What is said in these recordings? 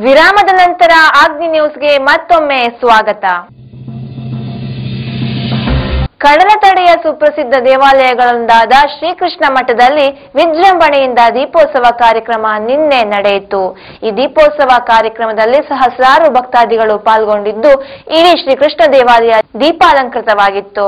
ವಿರಾಮದ ನಂತರ ಆಗ್ನಿ ನ್ಯೂಸ್ಗೆ ಮತ್ತೊಮ್ಮೆ ಸ್ವಾಗತ ಕಡಲ ತಡೆಯ ಸುಪ್ರಸಿದ್ಧ ದೇವಾಲಯಗಳೊಂದಾದ ಶ್ರೀಕೃಷ್ಣ ಮಠದಲ್ಲಿ ವಿಜೃಂಭಣೆಯಿಂದ ದೀಪೋತ್ಸವ ಕಾರ್ಯಕ್ರಮ ನಿನ್ನೆ ನಡೆಯಿತು ಈ ದೀಪೋತ್ಸವ ಕಾರ್ಯಕ್ರಮದಲ್ಲಿ ಸಹಸ್ರಾರು ಭಕ್ತಾದಿಗಳು ಪಾಲ್ಗೊಂಡಿದ್ದು ಇಡೀ ಶ್ರೀಕೃಷ್ಣ ದೇವಾಲಯ ದೀಪಾಲಂಕೃತವಾಗಿತ್ತು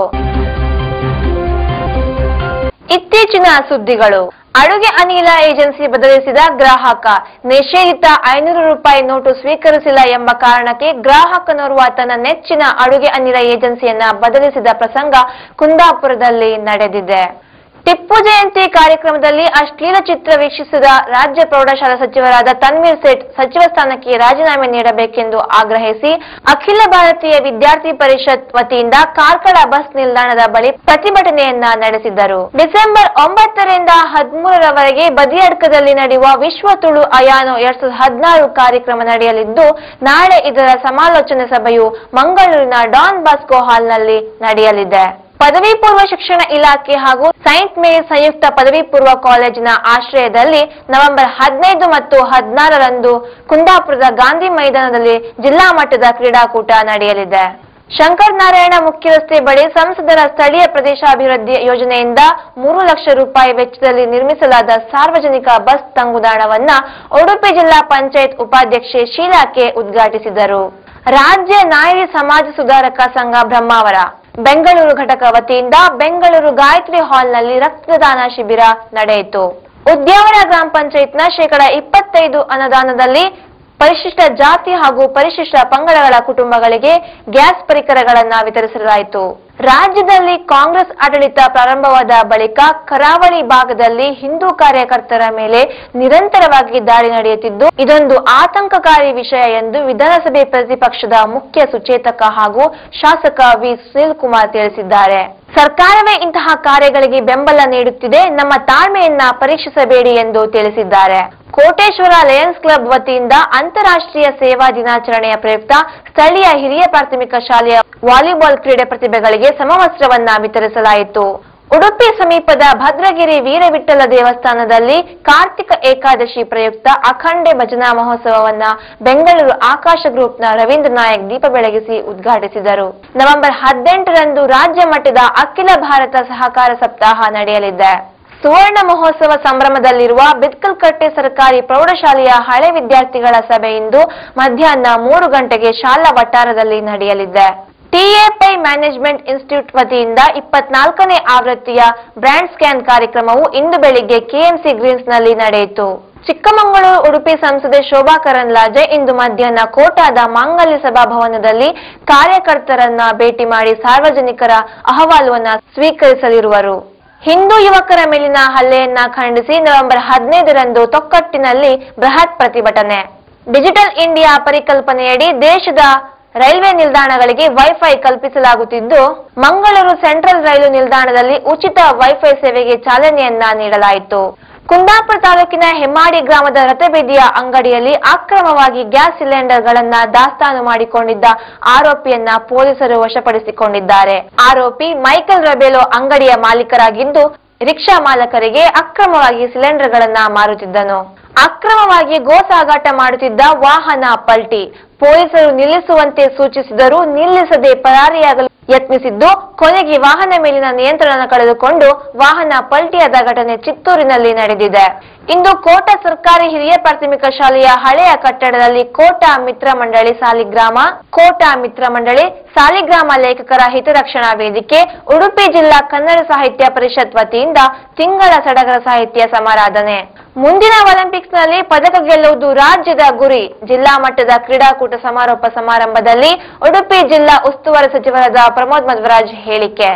ಇತ್ತೀಚಿನ ಸುದ್ದಿಗಳು ಅಡುಗೆ ಅನಿಲ ಏಜೆನ್ಸಿ ಬದಲಿಸಿದ ಗ್ರಾಹಕ ನಿಷೇಧಿತ ಐನೂರು ರೂಪಾಯಿ ನೋಟು ಸ್ವೀಕರಿಸಿಲ್ಲ ಎಂಬ ಕಾರಣಕ್ಕೆ ಗ್ರಾಹಕನೋರ್ವ ತನ್ನ ನೆಚ್ಚಿನ ಅಡುಗೆ ಅನಿಲ ಏಜೆನ್ಸಿಯನ್ನ ಬದಲಿಸಿದ ಪ್ರಸಂಗ ಕುಂದಾಪುರದಲ್ಲಿ ನಡೆದಿದೆ ಟಿಪ್ಪು ಜಯಂತಿ ಕಾರ್ಯಕ್ರಮದಲ್ಲಿ ಅಶ್ಲೀಲ ಚಿತ್ರ ವೀಕ್ಷಿಸಿದ ರಾಜ್ಯ ಪ್ರೌಢಶಾಲಾ ಸಚಿವರಾದ ತನ್ವೀರ್ ಸೇಠ್ ಸಚಿವ ಸ್ಥಾನಕ್ಕೆ ರಾಜೀನಾಮೆ ನೀಡಬೇಕೆಂದು ಆಗ್ರಹಿಸಿ ಅಖಿಲ ಭಾರತೀಯ ವಿದ್ಯಾರ್ಥಿ ಪರಿಷತ್ ವತಿಯಿಂದ ಕಾರ್ಕಳ ಬಸ್ ನಿಲ್ದಾಣದ ಬಳಿ ಪ್ರತಿಭಟನೆಯನ್ನ ನಡೆಸಿದರು ಡಿಸೆಂಬರ್ ಒಂಬತ್ತರಿಂದ ಹದಿಮೂರರವರೆಗೆ ಬದಿಯಡ್ಕದಲ್ಲಿ ನಡೆಯುವ ವಿಶ್ವ ತುಳು ಅಯಾನು ಎರಡ್ ಸಾವಿರದ ಹದಿನಾರು ಕಾರ್ಯಕ್ರಮ ನಡೆಯಲಿದ್ದು ನಾಳೆ ಇದರ ಸಮಾಲೋಚನೆ ಸಭೆಯು ಮಂಗಳೂರಿನ ಡಾನ್ ಬಾಸ್ಕೋ ಹಾಲ್ನಲ್ಲಿ ನಡೆಯಲಿದೆ ಪದವಿ ಪೂರ್ವ ಶಿಕ್ಷಣ ಇಲಾಖೆ ಹಾಗೂ ಸೈಂಟ್ ಮೇರಿ ಸಂಯುಕ್ತ ಪದವಿ ಪೂರ್ವ ಕಾಲೇಜಿನ ಆಶ್ರಯದಲ್ಲಿ ನವೆಂಬರ್ ಹದಿನೈದು ಮತ್ತು ಹದಿನಾರರಂದು ಕುಂದಾಪುರದ ಗಾಂಧಿ ಮೈದಾನದಲ್ಲಿ ಜಿಲ್ಲಾ ಮಟ್ಟದ ಕ್ರೀಡಾಕೂಟ ನಡೆಯಲಿದೆ ಶಂಕರ್ ನಾರಾಯಣ ಮುಖ್ಯ ರಸ್ತೆ ಬಳಿ ಸಂಸದರ ಸ್ಥಳೀಯ ಪ್ರದೇಶಾಭಿವೃದ್ಧಿ ಯೋಜನೆಯಿಂದ ಮೂರು ಲಕ್ಷ ರೂಪಾಯಿ ವೆಚ್ಚದಲ್ಲಿ ನಿರ್ಮಿಸಲಾದ ಸಾರ್ವಜನಿಕ ಬಸ್ ತಂಗುದಾಣವನ್ನ ಉಡುಪಿ ಜಿಲ್ಲಾ ಪಂಚಾಯತ್ ಉಪಾಧ್ಯಕ್ಷೆ ಶೀಲಾಕೆ ಉದ್ಘಾಟಿಸಿದರು ರಾಜ್ಯ ನಾಯರಿ ಸಮಾಜ ಸುಧಾರಕ ಸಂಘ ಬ್ರಹ್ಮಾವರ ಬೆಂಗಳೂರು ಘಟಕ ವತಿಯಿಂದ ಬೆಂಗಳೂರು ಗಾಯತ್ರಿ ಹಾಲ್ನಲ್ಲಿ ರಕ್ತದಾನ ಶಿಬಿರ ನಡೆಯಿತು ಉದ್ಯಾವರ ಗ್ರಾಮ ಪಂಚಾಯತ್ನ ಶೇಕಡ ಇಪ್ಪತ್ತೈದು ಅನುದಾನದಲ್ಲಿ ಪರಿಶಿಷ್ಟ ಜಾತಿ ಹಾಗೂ ಪರಿಶಿಷ್ಟ ಪಂಗಡಗಳ ಕುಟುಂಬಗಳಿಗೆ ಗ್ಯಾಸ್ ಪರಿಕರಗಳನ್ನ ವಿತರಿಸಲಾಯಿತು ರಾಜ್ಯದಲ್ಲಿ ಕಾಂಗ್ರೆಸ್ ಆಡಳಿತ ಪ್ರಾರಂಭವಾದ ಬಳಿಕ ಕರಾವಳಿ ಭಾಗದಲ್ಲಿ ಹಿಂದೂ ಕಾರ್ಯಕರ್ತರ ಮೇಲೆ ನಿರಂತರವಾಗಿ ದಾಳಿ ನಡೆಯುತ್ತಿದ್ದು ಇದೊಂದು ಆತಂಕಕಾರಿ ವಿಷಯ ಎಂದು ವಿಧಾನಸಭೆ ಪ್ರತಿಪಕ್ಷದ ಮುಖ್ಯ ಸುಚೇತಕ ಹಾಗೂ ಶಾಸಕ ವಿ ಸುನಿಲ್ ಕುಮಾರ್ ತಿಳಿಸಿದ್ದಾರೆ ಸರ್ಕಾರವೇ ಇಂತಹ ಕಾರ್ಯಗಳಿಗೆ ಬೆಂಬಲ ನೀಡುತ್ತಿದೆ ನಮ್ಮ ತಾಳ್ಮೆಯನ್ನ ಪರೀಕ್ಷಿಸಬೇಡಿ ಎಂದು ತಿಳಿಸಿದ್ದಾರೆ ಕೋಟೇಶ್ವರ ಲಯನ್ಸ್ ಕ್ಲಬ್ ವತಿಯಿಂದ ಅಂತಾರಾಷ್ಟ್ರೀಯ ಸೇವಾ ದಿನಾಚರಣೆಯ ಪ್ರಯುಕ್ತ ಸ್ಥಳೀಯ ಹಿರಿಯ ಪ್ರಾಥಮಿಕ ಶಾಲೆಯ ವಾಲಿಬಾಲ್ ಕ್ರೀಡೆ ಪ್ರತಿಭೆಗಳಿಗೆ ಸಮವಸ್ತ್ರವನ್ನ ವಿತರಿಸಲಾಯಿತು ಉಡುಪಿ ಸಮೀಪದ ಭದ್ರಗಿರಿ ವೀರವಿಠಲ ದೇವಸ್ಥಾನದಲ್ಲಿ ಕಾರ್ತಿಕ ಏಕಾದಶಿ ಪ್ರಯುಕ್ತ ಅಖಂಡೆ ಭಜನಾ ಮಹೋತ್ಸವವನ್ನ ಬೆಂಗಳೂರು ಆಕಾಶ ಗ್ರೂಪ್ನ ರವೀಂದ್ರ ನಾಯಕ್ ದೀಪ ಬೆಳಗಿಸಿ ಉದ್ಘಾಟಿಸಿದರು ನವೆಂಬರ್ ಹದಿನೆಂಟರಂದು ರಾಜ್ಯ ಮಟ್ಟದ ಅಖಿಲ ಭಾರತ ಸಹಕಾರ ಸಪ್ತಾಹ ನಡೆಯಲಿದೆ ಸುವರ್ಣ ಮಹೋತ್ಸವ ಸಂಭ್ರಮದಲ್ಲಿರುವ ಬಿದ್ಕಲ್ಕಟ್ಟೆ ಸರ್ಕಾರಿ ಪ್ರೌಢಶಾಲೆಯ ಹಳೆ ವಿದ್ಯಾರ್ಥಿಗಳ ಸಭೆ ಇಂದು ಮಧ್ಯಾಹ್ನ ಮೂರು ಗಂಟೆಗೆ ಶಾಲಾ ವಠಾರದಲ್ಲಿ ನಡೆಯಲಿದೆ ಟಿಎಪೈ ಮ್ಯಾನೇಜ್ಮೆಂಟ್ ಇನ್ಸ್ಟಿಟ್ಯೂಟ್ ವತಿಯಿಂದ ಇಪ್ಪತ್ನಾಲ್ಕನೇ ಆವೃತ್ತಿಯ ಬ್ರ್ಯಾಂಡ್ ಸ್ಕ್ಯಾನ್ ಕಾರ್ಯಕ್ರಮವು ಇಂದು ಬೆಳಿಗ್ಗೆ ಕೆಎಂಸಿ ಗ್ರೀನ್ಸ್ನಲ್ಲಿ ನಡೆಯಿತು ಚಿಕ್ಕಮಗಳೂರು ಉಡುಪಿ ಸಂಸದೆ ಶೋಭಾ ಕರಂದ್ಲಾಜೆ ಇಂದು ಮಧ್ಯಾಹ್ನ ಕೋಟಾದ ಮಾಂಗಲ್ಯ ಸಭಾಭವನದಲ್ಲಿ ಕಾರ್ಯಕರ್ತರನ್ನ ಭೇಟಿ ಮಾಡಿ ಸಾರ್ವಜನಿಕರ ಅಹವಾಲುವನ್ನ ಸ್ವೀಕರಿಸಲಿರುವರು ಹಿಂದೂ ಯುವಕರ ಮೇಲಿನ ಹಲ್ಲೆಯನ್ನ ಖಂಡಿಸಿ ನವೆಂಬರ್ ಹದಿನೈದರಂದು ತೊಕ್ಕಟ್ಟಿನಲ್ಲಿ ಬೃಹತ್ ಪ್ರತಿಭಟನೆ ಡಿಜಿಟಲ್ ಇಂಡಿಯಾ ಪರಿಕಲ್ಪನೆಯಡಿ ದೇಶದ ರೈಲ್ವೆ ನಿಲ್ದಾಣಗಳಿಗೆ ವೈಫೈ ಕಲ್ಪಿಸಲಾಗುತ್ತಿದ್ದು ಮಂಗಳೂರು ಸೆಂಟ್ರಲ್ ರೈಲು ನಿಲ್ದಾಣದಲ್ಲಿ ಉಚಿತ ವೈಫೈ ಸೇವೆಗೆ ಚಾಲನೆಯನ್ನ ನೀಡಲಾಯಿತು ಕುಂದಾಪುರ ತಾಲೂಕಿನ ಹೆಮ್ಮಾಡಿ ಗ್ರಾಮದ ರಥಬೀದಿಯ ಅಂಗಡಿಯಲ್ಲಿ ಅಕ್ರಮವಾಗಿ ಗ್ಯಾಸ್ ಸಿಲಿಂಡರ್ಗಳನ್ನ ದಾಸ್ತಾನು ಮಾಡಿಕೊಂಡಿದ್ದ ಆರೋಪಿಯನ್ನ ಪೊಲೀಸರು ವಶಪಡಿಸಿಕೊಂಡಿದ್ದಾರೆ ಆರೋಪಿ ಮೈಕಲ್ ರಬೇಲೋ ಅಂಗಡಿಯ ಮಾಲೀಕರಾಗಿದ್ದು ರಿಕ್ಷಾ ಮಾಲಕರಿಗೆ ಅಕ್ರಮವಾಗಿ ಸಿಲಿಂಡರ್ಗಳನ್ನ ಮಾರುತ್ತಿದ್ದನು ಅಕ್ರಮವಾಗಿ ಗೋ ಸಾಗಾಟ ಮಾಡುತ್ತಿದ್ದ ವಾಹನ ಪಲ್ಟಿ ಪೊಲೀಸರು ನಿಲ್ಲಿಸುವಂತೆ ಸೂಚಿಸಿದರೂ ನಿಲ್ಲಿಸದೆ ಪರಾರಿಯಾಗಲು ಯತ್ನಿಸಿದ್ದು ಕೊನೆಗೆ ವಾಹನ ಮೇಲಿನ ನಿಯಂತ್ರಣ ಕಳೆದುಕೊಂಡು ವಾಹನ ಪಲ್ಟಿಯಾದ ಘಟನೆ ಚಿತ್ತೂರಿನಲ್ಲಿ ನಡೆದಿದೆ ಇಂದು ಕೋಟ ಸರ್ಕಾರಿ ಹಿರಿಯ ಪ್ರಾಥಮಿಕ ಶಾಲೆಯ ಹಳೆಯ ಕಟ್ಟಡದಲ್ಲಿ ಕೋಟ ಮಿತ್ರ ಮಂಡಳಿ ಸಾಲಿಗ್ರಾಮ ಕೋಟ ಮಿತ್ರ ಮಂಡಳಿ ಸಾಲಿಗ್ರಾಮ ಲೇಖಕರ ಹಿತರಕ್ಷಣಾ ವೇದಿಕೆ ಉಡುಪಿ ಜಿಲ್ಲಾ ಕನ್ನಡ ಸಾಹಿತ್ಯ ಪರಿಷತ್ ವತಿಯಿಂದ ತಿಂಗಳ ಸಡಗರ ಸಾಹಿತ್ಯ ಸಮಾರಾಧನೆ ಮುಂದಿನ ಒಲಿಂಪಿಕ್ಸ್ನಲ್ಲಿ ಪದಕ ಗೆಲ್ಲುವುದು ರಾಜ್ಯದ ಗುರಿ ಜಿಲ್ಲಾ ಮಟ್ಟದ ಕ್ರೀಡಾಕೂಟ ಸಮಾರೋಪ ಸಮಾರಂಭದಲ್ಲಿ ಉಡುಪಿ ಜಿಲ್ಲಾ ಉಸ್ತುವಾರಿ ಸಚಿವರಾದ ಪ್ರಮೋದ್ ಮಧ್ವರಾಜ್ ಹೇಳಿಕೆ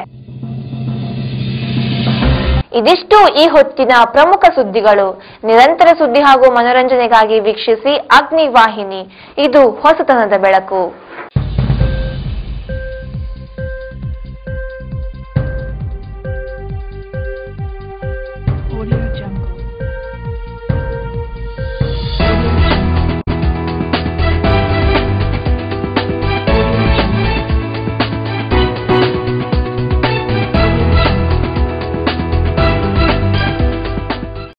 ಇದಿಷ್ಟು ಈ ಹೊತ್ತಿನ ಪ್ರಮುಖ ಸುದ್ದಿಗಳು ನಿರಂತರ ಸುದ್ದಿ ಹಾಗೂ ಮನೋರಂಜನೆಗಾಗಿ ವೀಕ್ಷಿಸಿ ಅಗ್ನಿ ವಾಹಿನಿ ಇದು ಹೊಸತನದ ಬೆಳಕು